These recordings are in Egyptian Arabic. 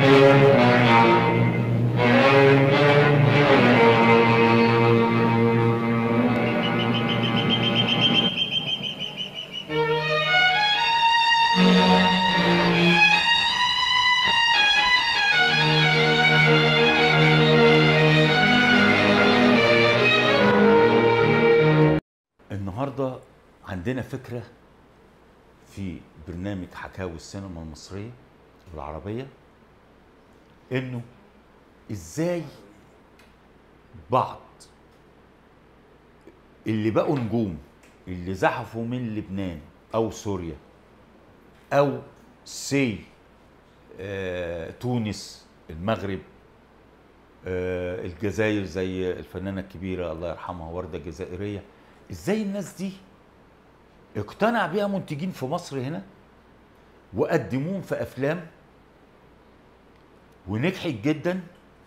النهارده عندنا فكره في برنامج حكاوي السينما المصريه والعربيه انه ازاي بعض اللي بقوا نجوم اللي زحفوا من لبنان او سوريا او سي آه تونس المغرب آه الجزائر زي الفنانه الكبيره الله يرحمها ورده جزائريه ازاي الناس دي اقتنع بيها منتجين في مصر هنا وقدموهم في افلام ونجحت جدا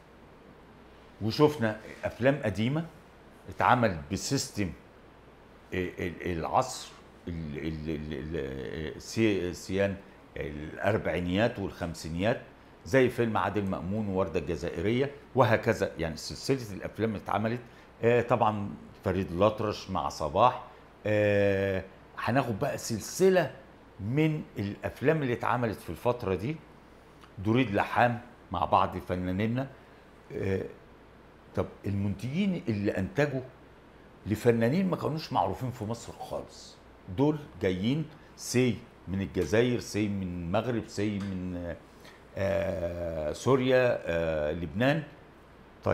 وشفنا افلام قديمه اتعمل بسيستم ال- ال- العصر ال- ال- ال- ال- سي- سيان الاربعينيات والخمسينيات زي فيلم عادل مأمون ووردة الجزائرية وهكذا يعني سلسلة الأفلام اللي اتعملت آه، طبعا فريد الأطرش مع صباح آه، هناخد بقى سلسلة من الأفلام اللي اتعملت في الفترة دي دريد لحام مع بعض فنانينا آه، طب المنتجين اللي أنتجوا لفنانين ما كانوش معروفين في مصر خالص دول جايين سي من الجزائر سي من المغرب سي من آه، آه سوريا آه لبنان طيب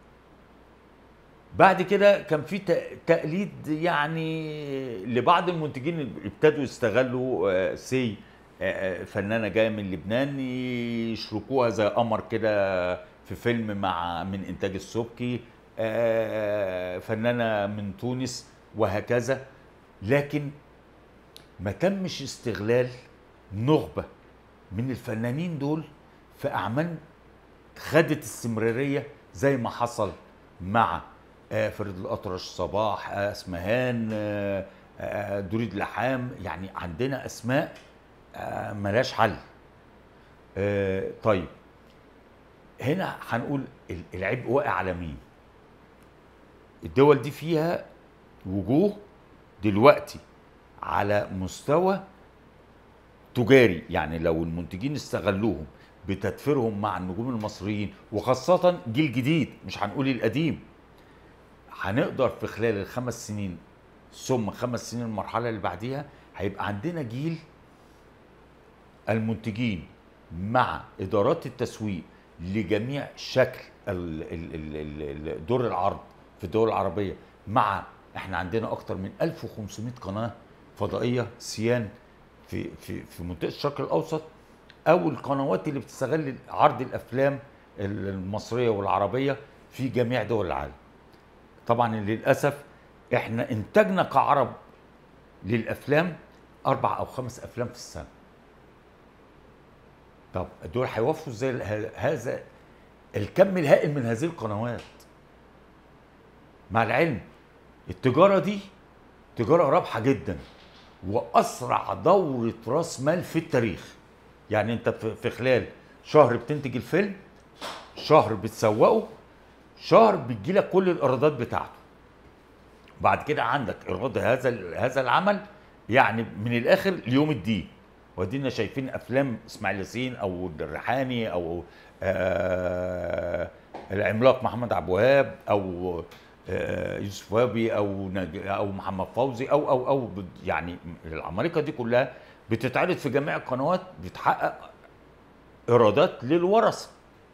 بعد كده كان في تق- تقليد يعني لبعض المنتجين اللي ابتدوا يستغلوا آه سي آه، آه، فنانه جايه من لبنان يشركوها زي قمر كده في فيلم مع من انتاج السبكي آه، فنانه من تونس وهكذا لكن ما تمش استغلال نخبه من الفنانين دول في اعمال خدت استمراريه زي ما حصل مع آه، فريد الاطرش صباح آه، اسمهان آه، آه، دريد لحام يعني عندنا اسماء آه، ملاش حل آه، طيب هنا هنقول ال- العبء واقع على مين الدول دي فيها وجوه دلوقتي على مستوى تجاري يعني لو المنتجين استغلوهم بتدفيرهم مع النجوم المصريين وخاصة جيل جديد مش هنقول القديم هنقدر في خلال الخمس سنين ثم خمس سنين المرحلة اللي بعديها هيبقى عندنا جيل المنتجين مع إدارات التسويق لجميع شكل ال- ال- ال- ال- ال- دور العرض في الدول العربية مع احنا عندنا أكتر من 1500 قناة فضائية سيان في في في منطقة الشرق الأوسط أو القنوات اللي بتستغل عرض الأفلام المصرية والعربية في جميع دول العالم طبعا للأسف احنا إنتاجنا كعرب للأفلام أربع أو خمس أفلام في السنة طب دول هيوفوا ازاي ه- هذا الكم الهائل من هذه القنوات مع العلم التجاره دي تجاره رابحه جدا واسرع دوره راس مال في التاريخ يعني انت في في خلال شهر بتنتج الفيلم شهر بتسوقه شهر بتجيلك كل الايرادات بتاعته بعد كده عندك ايراد هذا ال- هذا العمل يعني من الاخر ليوم الدين ودينا شايفين افلام اسماعيل ياسين او الريحاني او آه العملاق محمد عبد الوهاب او آه يوسف وهبي او نج... او محمد فوزي او او او بت- يعني العمالقه دي كلها بتتعرض في جميع القنوات بتحقق ايرادات للورثه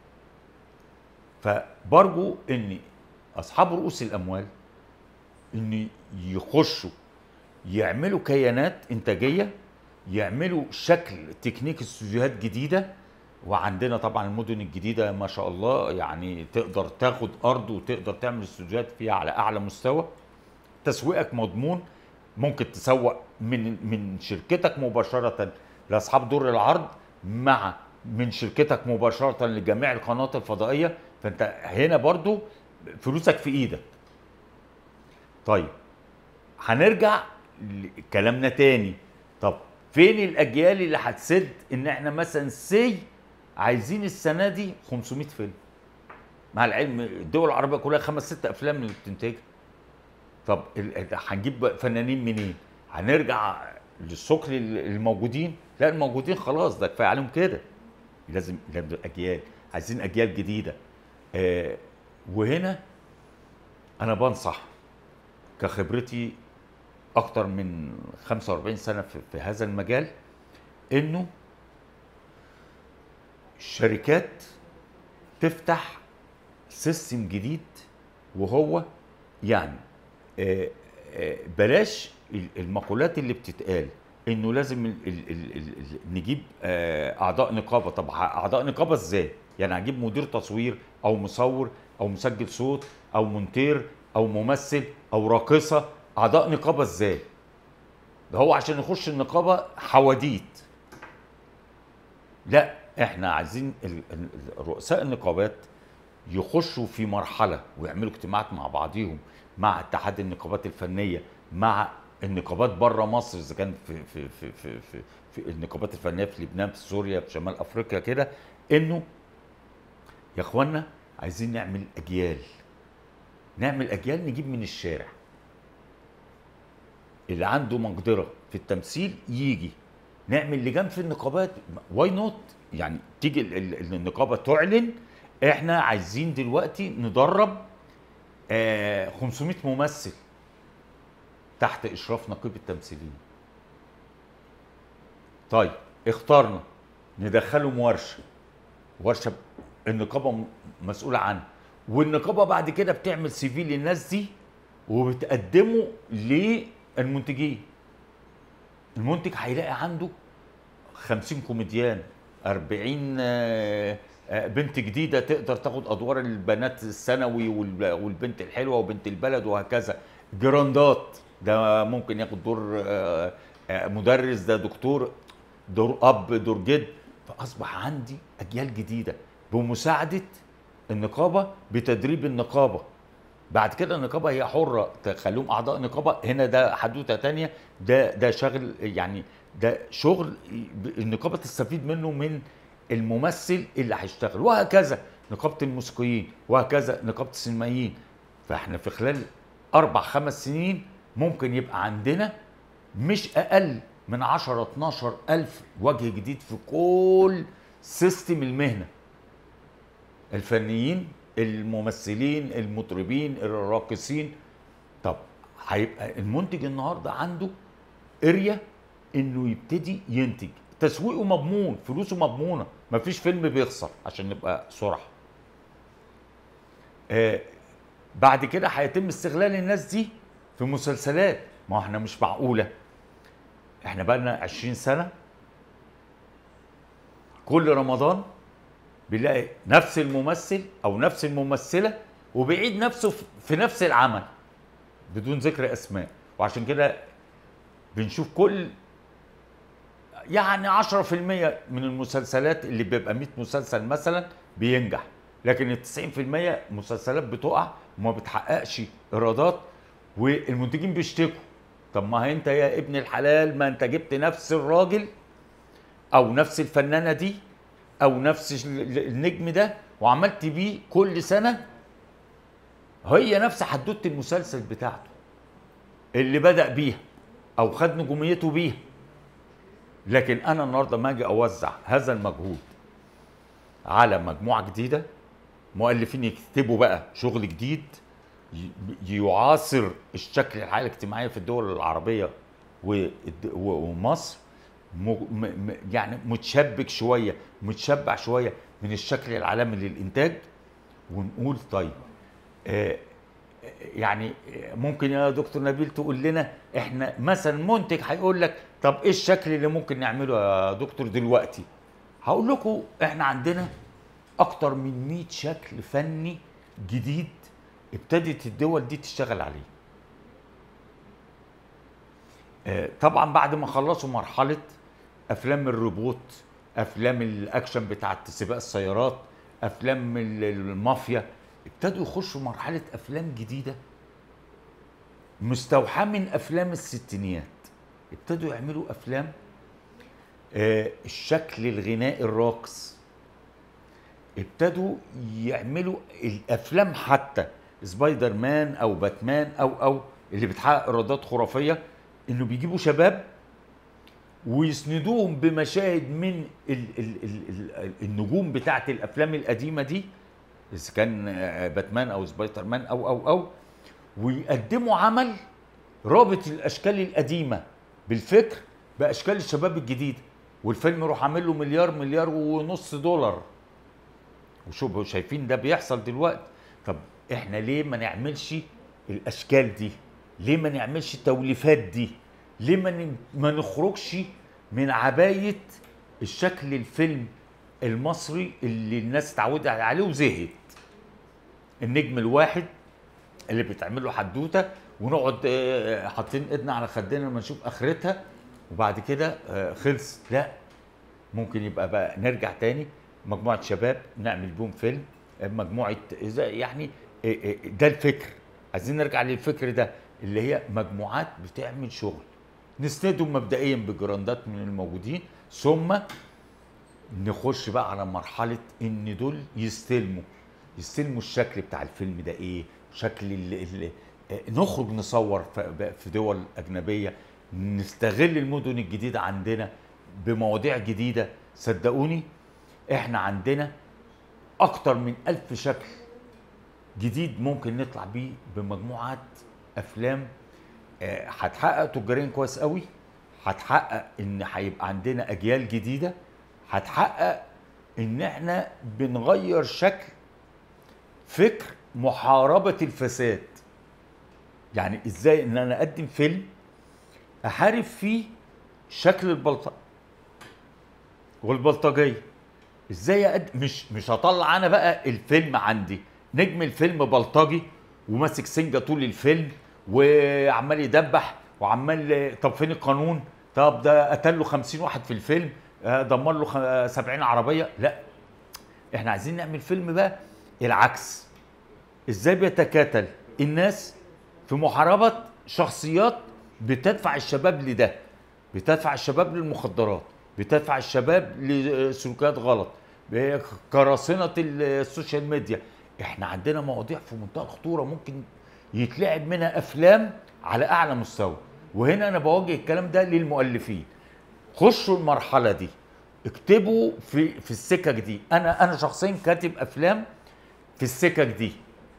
فبرجو ان اصحاب رؤوس الاموال ان يخشوا يعملوا كيانات انتاجيه يعملوا شكل تكنيك استوديوهات جديده وعندنا طبعا المدن الجديده ما شاء الله يعني تقدر تاخد ارض وتقدر تعمل استوديوهات فيها على اعلى مستوى تسويقك مضمون ممكن تسوق من من شركتك مباشره لاصحاب دور العرض مع من شركتك مباشره لجميع القنوات الفضائيه فانت هنا برضو فلوسك في ايدك طيب هنرجع لكلامنا تاني طب فين الاجيال اللي هتسد ان احنا مثلا سي عايزين السنه دي 500 فيلم مع العلم الدول العربيه كلها خمس ست افلام اللي بتنتجها طب ال- ال- هنجيب فنانين منين؟ هنرجع للسكر الموجودين؟ لا الموجودين خلاص ده كفايه عليهم كده لازم لازم اجيال عايزين اجيال جديده آه وهنا انا بنصح كخبرتي اكتر من 45 سنه في, في هذا المجال انه الشركات تفتح سيستم جديد وهو يعني آه، آه، بلاش ال- المقولات اللي بتتقال انه لازم ال ال ال ال ال نجيب آه، اعضاء نقابه طب ه- اعضاء نقابه ازاي يعني هجيب مدير تصوير او مصور او مسجل صوت او مونتير او ممثل او راقصه اعضاء نقابه ازاي ده هو عشان يخش النقابه حواديت لا احنا عايزين ال- ال- رؤساء النقابات يخشوا في مرحله ويعملوا اجتماعات مع بعضيهم مع اتحاد النقابات الفنيه مع النقابات بره مصر اذا كان في في في في, في, في النقابات الفنيه في لبنان في سوريا في شمال افريقيا كده انه يا اخوانا عايزين نعمل اجيال نعمل اجيال نجيب من الشارع اللي عنده مقدره في التمثيل يجي نعمل لجان في النقابات واي نوت يعني تيجي ال- ال- النقابه تعلن احنا عايزين دلوقتي ندرب آه 500 ممثل تحت اشراف نقيب التمثيليين طيب اخترنا ندخلهم ورشه ورشه النقابه م- مسؤوله عنها والنقابه بعد كده بتعمل سي في للناس دي وبتقدمه للمنتجين المنتج هيلاقي عنده 50 كوميديان 40 آه، آه، بنت جديده تقدر تاخد ادوار البنات الثانوي وال- والبنت الحلوه وبنت البلد وهكذا جراندات ده ممكن ياخد دور آه، آه، مدرس ده دكتور دور اب دور جد فاصبح عندي اجيال جديده بمساعده النقابه بتدريب النقابه بعد كده النقابه هي حره تخليهم اعضاء نقابه هنا ده حدوته تانية ده ده شغل يعني ده شغل النقابه تستفيد منه من الممثل اللي هيشتغل وهكذا نقابه الموسيقيين وهكذا نقابه السينمائيين فاحنا في خلال اربع خمس سنين ممكن يبقى عندنا مش اقل من 10 12 الف وجه جديد في كل سيستم المهنه الفنيين الممثلين المطربين الراقصين طب هيبقى المنتج النهارده عنده اريا انه يبتدي ينتج تسويقه مضمون فلوسه مضمونه مفيش فيلم بيخسر عشان نبقى صراحه آه بعد كده هيتم استغلال الناس دي في مسلسلات ما احنا مش معقوله احنا بقالنا 20 سنه كل رمضان بيلاقي نفس الممثل او نفس الممثله وبيعيد نفسه في- في نفس العمل بدون ذكر اسماء وعشان كده بنشوف كل يعني 10% من المسلسلات اللي بيبقى 100 مسلسل مثلا بينجح لكن ال 90% مسلسلات بتقع وما بتحققش ايرادات والمنتجين بيشتكوا طب ما هي انت يا ابن الحلال ما انت جبت نفس الراجل او نفس الفنانه دي او نفس ال- النجم ده وعملت بيه كل سنه هي نفس حدوته المسلسل بتاعته اللي بدا بيها او خد نجوميته بيها لكن انا النهارده ما اجي اوزع هذا المجهود على مجموعه جديده مؤلفين يكتبوا بقى شغل جديد ي- يعاصر الشكل الحياه الاجتماعيه في الدول العربيه والد- و- ومصر م- م- م- يعني متشبك شويه متشبع شويه من الشكل العالمي للانتاج ونقول طيب آه، يعني ممكن يا دكتور نبيل تقول لنا احنا مثلا منتج هيقول لك طب ايه الشكل اللي ممكن نعمله يا دكتور دلوقتي هقول لكم احنا عندنا اكتر من 100 شكل فني جديد ابتدت الدول دي تشتغل عليه آه، طبعا بعد ما خلصوا مرحله افلام الروبوت افلام الاكشن بتاعت سباق السيارات افلام ال- المافيا ابتدوا يخشوا مرحله افلام جديده مستوحاه من افلام الستينيات ابتدوا يعملوا افلام آه، الشكل الغنائي الراقص ابتدوا يعملوا الافلام حتى سبايدر مان او باتمان او او اللي بتحقق ايرادات خرافيه انه بيجيبوا شباب ويسندوهم بمشاهد من ال ال ال ال النجوم بتاعه الافلام القديمه دي اذا كان باتمان او سبايدر مان او او او ويقدموا عمل رابط الاشكال القديمه بالفكر باشكال الشباب الجديده والفيلم يروح عامل له مليار مليار ونص دولار وشوفوا شايفين ده بيحصل دلوقتي طب احنا ليه ما نعملش الاشكال دي ليه ما نعملش التوليفات دي ليه ما ما نخرجش من عبايه الشكل الفيلم المصري اللي الناس اتعودت عليه وزهقت النجم الواحد اللي بتعمل له حدوته ونقعد حاطين ايدنا على خدنا لما نشوف اخرتها وبعد كده خلص لا ممكن يبقى بقى نرجع تاني مجموعه شباب نعمل بيهم فيلم مجموعه يعني ده الفكر عايزين نرجع للفكر ده اللي هي مجموعات بتعمل شغل نسندهم مبدئيا بجراندات من الموجودين ثم نخش بقى على مرحله ان دول يستلموا يستلموا الشكل بتاع الفيلم ده ايه شكل اللي, اللي نخرج نصور في دول اجنبيه نستغل المدن الجديده عندنا بمواضيع جديده صدقوني احنا عندنا اكتر من ألف شكل جديد ممكن نطلع بيه بمجموعات افلام هتحقق تجاريا كويس قوي هتحقق ان هيبقى عندنا اجيال جديده هتحقق ان احنا بنغير شكل فكر محاربه الفساد يعني ازاي ان انا اقدم فيلم احارب فيه شكل البلطجه والبلطجيه ازاي أقدم مش مش هطلع انا بقى الفيلم عندي نجم الفيلم بلطجي وماسك سنجه طول الفيلم وعمال يدبح وعمال طب فين القانون طب ده قتل له 50 واحد في الفيلم دمر له 70 عربيه لا احنا عايزين نعمل فيلم بقى العكس ازاي بيتكاتل الناس في محاربه شخصيات بتدفع الشباب لده بتدفع الشباب للمخدرات بتدفع الشباب لسلوكيات غلط قراصنه السوشيال ميديا احنا عندنا مواضيع في منتهى الخطوره ممكن يتلعب منها افلام على اعلى مستوى وهنا انا بوجه الكلام ده للمؤلفين خشوا المرحله دي اكتبوا في في السكك دي انا انا شخصيا كاتب افلام في السكك دي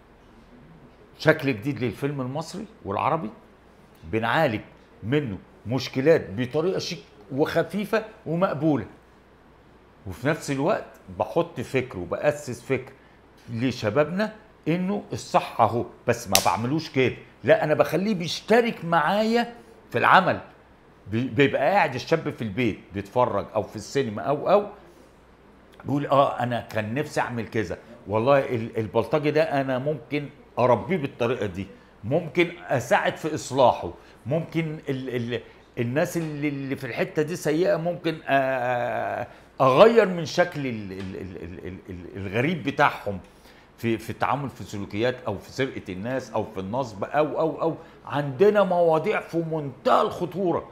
شكل جديد للفيلم المصري والعربي بنعالج منه مشكلات بطريقه شيك وخفيفه ومقبوله وفي نفس الوقت بحط فكر وباسس فكر لشبابنا انه الصح اهو بس ما بعملوش كده لا انا بخليه بيشترك معايا في العمل بيبقى قاعد الشاب في البيت بيتفرج او في السينما او او بيقول اه انا كان نفسي اعمل كذا والله البلطجي ده انا ممكن اربيه بالطريقه دي ممكن اساعد في اصلاحه ممكن ال ال الناس اللي, اللي في الحته دي سيئه ممكن اغير من شكل ال ال ال ال ال الغريب بتاعهم في في التعامل في السلوكيات او في سرقه الناس او في النصب او او او عندنا مواضيع في منتهى الخطوره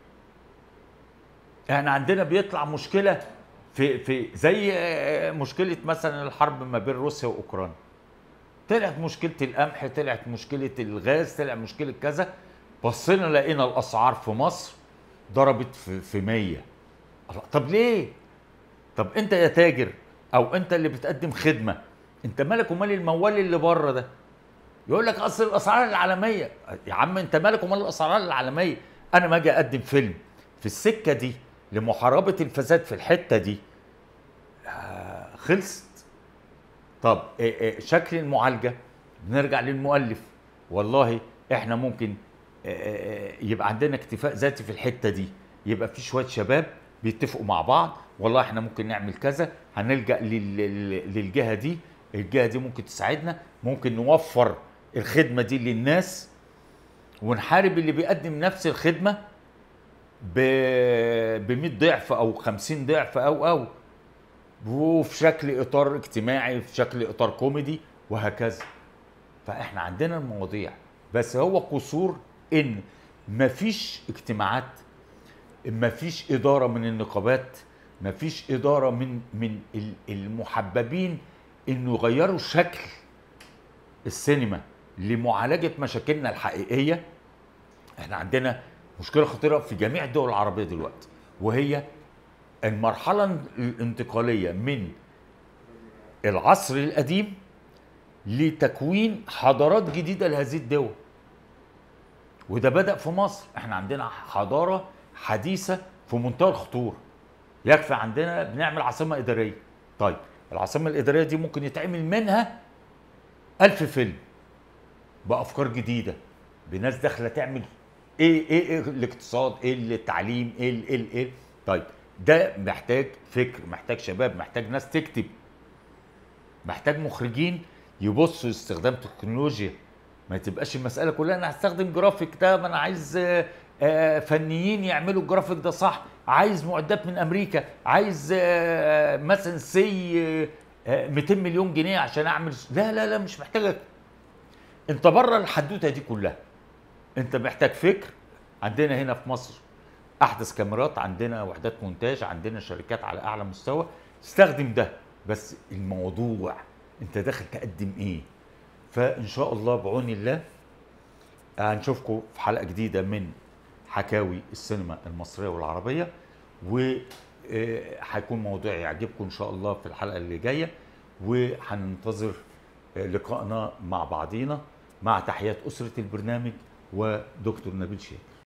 يعني عندنا بيطلع مشكله في في زي مشكله مثلا الحرب ما بين روسيا واوكرانيا طلعت مشكله القمح طلعت مشكله الغاز طلع مشكله كذا بصينا لقينا الاسعار في مصر ضربت في في 100 طب ليه طب انت يا تاجر او انت اللي بتقدم خدمه انت مالك ومال الموال اللي بره ده يقول لك اصل الاسعار العالميه يا عم انت مالك ومال الاسعار العالميه انا ما اجي اقدم فيلم في السكه دي لمحاربه الفساد في الحته دي آه خلصت طب إيه إيه شكل المعالجه بنرجع للمؤلف والله احنا ممكن إيه يبقى عندنا اكتفاء ذاتي في الحته دي يبقى في شويه شباب بيتفقوا مع بعض والله احنا ممكن نعمل كذا هنلجا للجهه دي الجهه دي ممكن تساعدنا ممكن نوفر الخدمه دي للناس ونحارب اللي بيقدم نفس الخدمه ب 100 ضعف او 50 ضعف او او وفي شكل اطار اجتماعي في شكل اطار كوميدي وهكذا فاحنا عندنا المواضيع بس هو قصور ان مفيش اجتماعات مفيش اداره من النقابات مفيش اداره من من ال- المحببين انه يغيروا شكل السينما لمعالجه مشاكلنا الحقيقيه احنا عندنا مشكله خطيره في جميع الدول العربيه دلوقتي وهي المرحله الانتقاليه من العصر القديم لتكوين حضارات جديده لهذه الدول وده بدا في مصر احنا عندنا حضاره حديثه في منتهى الخطوره يكفي عندنا بنعمل عاصمه اداريه طيب العاصمه الاداريه دي ممكن يتعمل منها ألف فيلم بافكار جديده بناس داخله تعمل ايه ايه, إيه الاقتصاد ايه التعليم ايه ال- ايه ال- ايه طيب ده محتاج فكر محتاج شباب محتاج ناس تكتب محتاج مخرجين يبصوا استخدام تكنولوجيا ما تبقاش المساله كلها انا هستخدم جرافيك ده ما انا عايز آه، آه، فنيين يعملوا الجرافيك ده صح عايز معدات من امريكا عايز آه، مثلا سي 200 مليون جنيه عشان اعمل لا لا لا مش محتاجه انت بره الحدوته دي كلها انت محتاج فكر عندنا هنا في مصر احدث كاميرات عندنا وحدات مونتاج عندنا شركات على اعلى مستوى استخدم ده بس الموضوع انت داخل تقدم ايه فان شاء الله بعون الله هنشوفكم في حلقه جديده من حكاوي السينما المصريه والعربيه وهيكون موضوع يعجبكم ان شاء الله في الحلقه اللي جايه وهننتظر آه، لقائنا مع بعضينا مع تحيات اسره البرنامج ودكتور نبيل شيخ